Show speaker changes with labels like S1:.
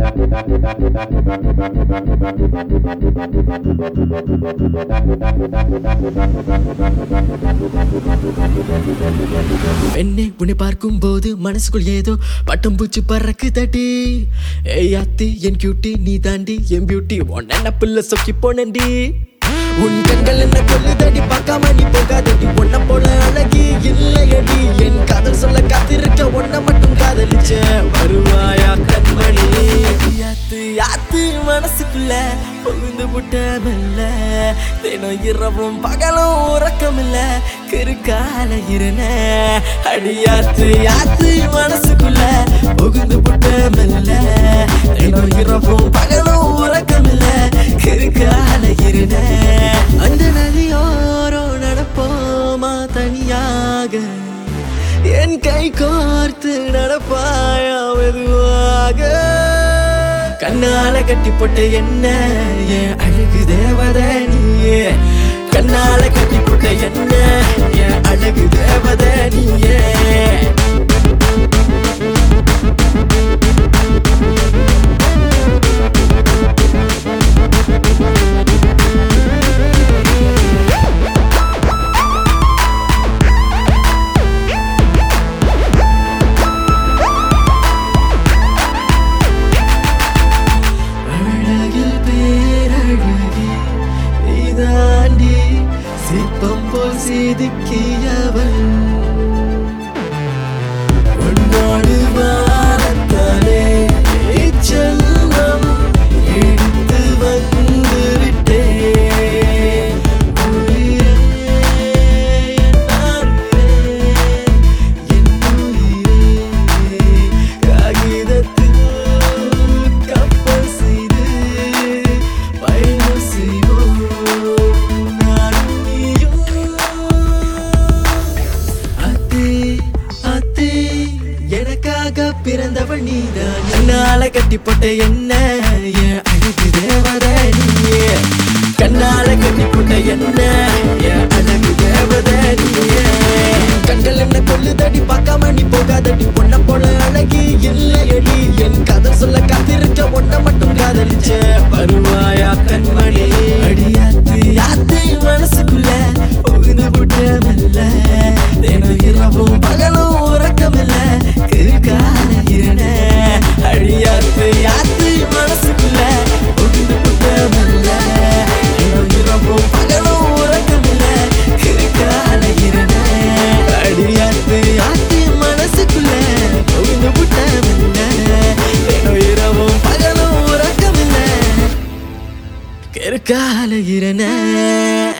S1: என்னை உன்னை பார்க்கும் போது மனசுக்குள் ஏதோ பட்டம் பூச்சி பறக்கு தட்டி ஏய் அத்தி என் கியூட்டி நீ தாண்டி என் பியூட்டி உன்ன பிள்ளை சொக்கி போனண்டி உன் கண்கள் என்ன கொல்லுதடி பார்க்காம நீ போகாதடி உன்ன போல அழகி இல்லையடி என் காதல் சொல்ல காத்திருக்க உன்ன மட்டும் காதலிச்ச வருவாயா கண்மணி யாத்து யாத்து மனசுக்குள்ள புகுந்து புட்ட மெல்ல தினம் இரவும் பகலும் உறக்கம் இல்ல கிருக்கால இருன அடியாத்து யாத்து மனசுக்குள்ள புகுந்து புட்ட மெல்ல தினம் இரவும் பகலும் உறக்கம் இல்ல கிருக்கால இருன அந்த நதியோரோ நடப்போமா தனியாக என் கை கோர்த்து நடப்பாயா மெதுவாக கண்ணால கட்டி போட்ட என்ன என் அழகு தேவதை நீயே கண்ணால கட்டி போட்ட என்ன என் அழகு தேவதை நீயே அழகில் பேரழகி நீதாண்டி சிற்பம் போல் செதுக்கியவள் உன்னோடு வாரத்தாலே இச்செல்வம் எடுத்து வந்து விட்டேன் உயிரே, என் அன்பே, என் உயிரே, காகிதத்தில் கப்பல் செய்து பயணம் செய்வோம் நானும் நீயும். அத்தே அத்தே எனக்காக பிறந்தவள் நீதான் என்னால கட்டி போட்ட என்ன என் அழகு தேவதை நீயே கண்ணால கட்டி போட்ட என்ன என் அழகு தேவதை நீயே கண்கள் என்ன கொல்லுதடி பார்க்காம நீ போகாதடி பொண்ண போல அழகி இல்லையடி என் காதல் சொல்ல காத்திருக்க ஒன்ன மட்டும் காதலிச்ச வருவாயா கண்மணி அடியாத்து யாத்து மனசுக்குள்ள புகுந்து புட்ட மெல்ல தினம் இரவும் பகலும் உறக்கமில்ல கிருக்கால இருன அடியாத்து யாத்து மனசுக்குள்ள புகுந்து புட்ட மெல்ல தினம் இரவும் பகலும் உறக்கமில்ல கிருக்கால இருன அடியாத்து யாத்து மனசுக்குள்ள புகுந்து புட்ட மெல்ல தினம் இரவும் பகலும் உறக்கமில்ல கிருக்கால இருன